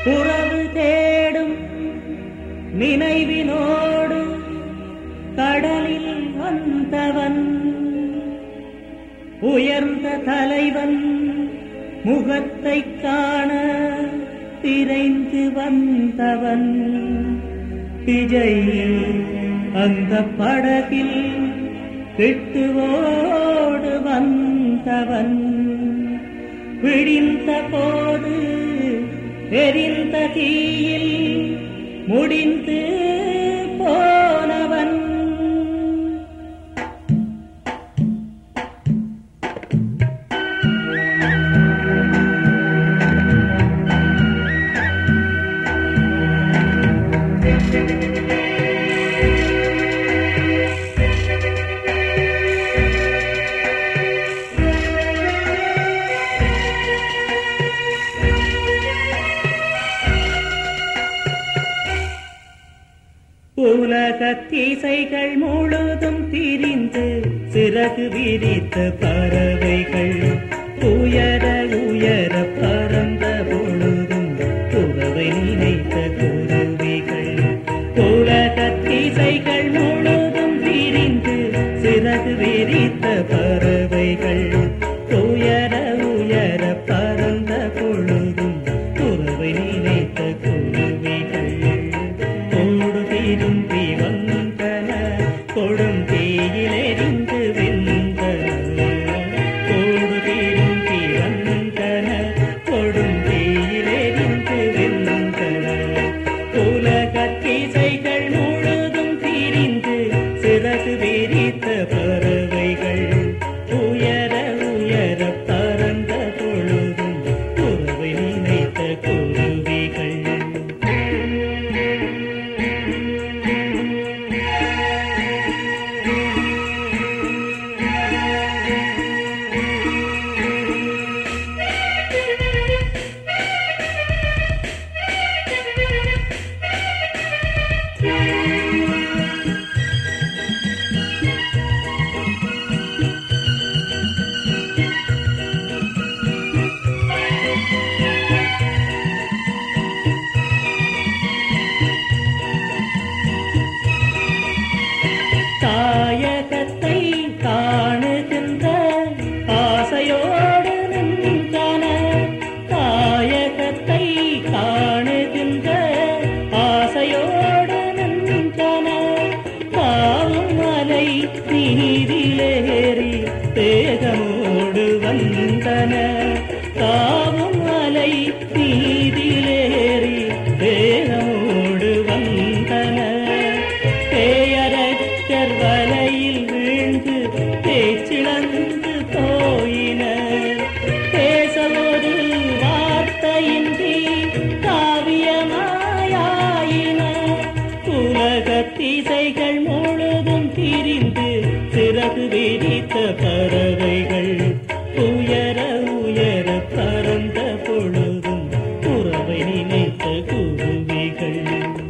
உறவு தேடும் நினைவினோடு கடலில் வந்தவன் உயர்ந்த தலைவன் முகத்தை காண திரைந்து வந்தவன் விஜய் அந்த படகில் விட்டுவோடு வந்தவன் விடிந்த போது எரிந்த தீயில் முடிந்து போனவன் உலகத்தீசைகள் முழுதும் திரிந்து சிறகு விரித்த பறவைகள் உயர உயர பறந்த பொழுதும் உறவை நினைத்த குருவிகள் உலகத்தீசைகள் முழுதும் திரிந்து சிறகு விரித்த பறவைகள் உயர உயர பறந்த பொழுதும் உறவை நினைத்த குருவிகள் கோடு திரும்பி வந்தன கொடும் தீயிலெறிந்து வெந்தன கோடு திரும்பி வந்தன கொடும் தீயிலெறிந்து வெந்தன உலகத்திசைகள் முழுதும் திரிந்து சிறகு விரித்த பறவைகள் உயர உயர பறந்த பொழுதும் உறவை நினைத்த குருவிகள் தாயகத்தை காணுகின்ற ஆசையோடு நின்றன தாயகத்தை காணுகின்ற ஆசையோடு நின்றன தாவும் மலை நீரிலேறி தேகமோடு வந்தன தாவும் மலை நீரிலேறி தேகமோடு வந்தன பேயரச்சர் வலையில் வீழ்ந்து பேச்சிழந்து போயினர் பேச ஒரு வார்த்தையின்றி காவியமாயாயினர் உலகத்திசைகள் முழுதும் திரிந்து சிறகு விரித்த பறவைகள் உயர உயர பறந்த பொழுதும் உறவை நினைத்த குருவிகள்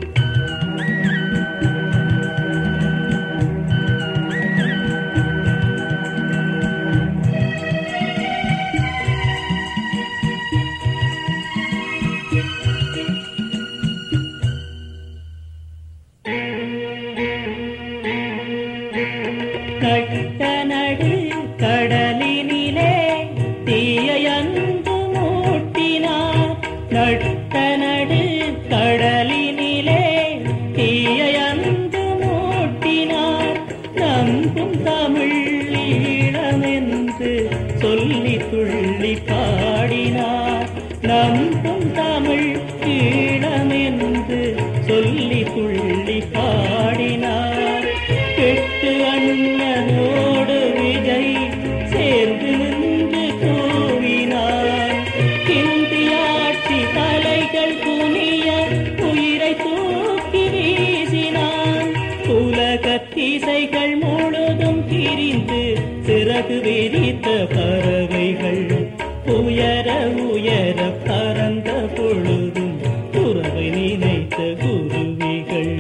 கட்ட நடு கடலினிலே தீயந்து மூட்டினார் நட்ட நடு கடலினிலே தீயந்து மூட்டினார் நம்பும் தமிழ் ஈழமென்று சொல்லி துள்ளி பாடினார் நம்பும் தமிழ் ஈழமென்று சொல்லி துள்ளி பாடினார் கெட்டு அண்ணனோடு விஜய் சேர்ந்து நின்று கூவினார் இந்தியாட்சி தலைகள் குனிய உயிரை தூக்கி வீசினான் உலகத்திசைகள் முழுதும் திரிந்து சிறகு விரித்த பறவைகள் உயர உயர பறந்த பொழுதும் உறவை நினைத்த குருவிகள்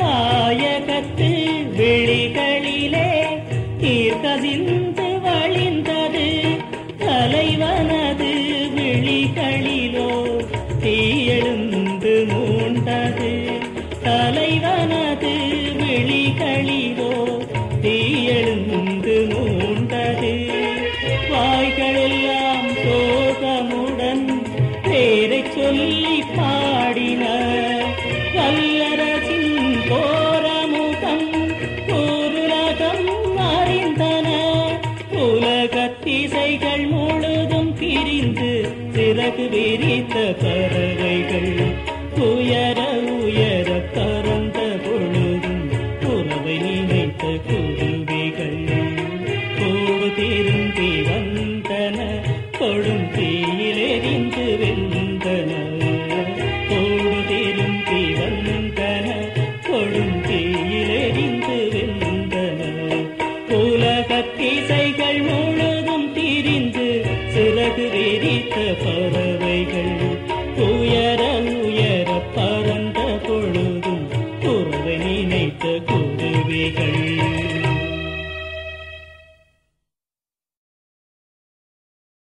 தாயகத்து விழிகளிலே தீர்க்கதிந்து வழிந்தது தலைவனது விழிகளிலோ தீயெழுந்து மூண்டது தலைவனது விழிகளிலோ தீயெழுந்து மூண்டது வாய்களெல்லாம் சோகமுடன் பேரை சொல்லி பாடின வல்லரசின் கோரமுகம் ஊருலகம் அறிந்தன உலகத்திசைகள் முழுதும் பிரிந்து சிறகு விரித்த பறவைகள் உயர உயர பறந்த பொழுதும் உறவை நினைத்த குருவிகள் கூடு திரும்பி வந்தன கொடும் தீயிலெறிந்து வெந்தன கூடு திரும்பி வந்தன கொடும் தீயிலெறிந்து வெந்தன உலகத்திசைகள் முழுதும் திரிந்து சிறகு விரித்த பறவைகள் உயர உயர பறந்த பொழுதும் உறவை நினைத்த குருவிகள்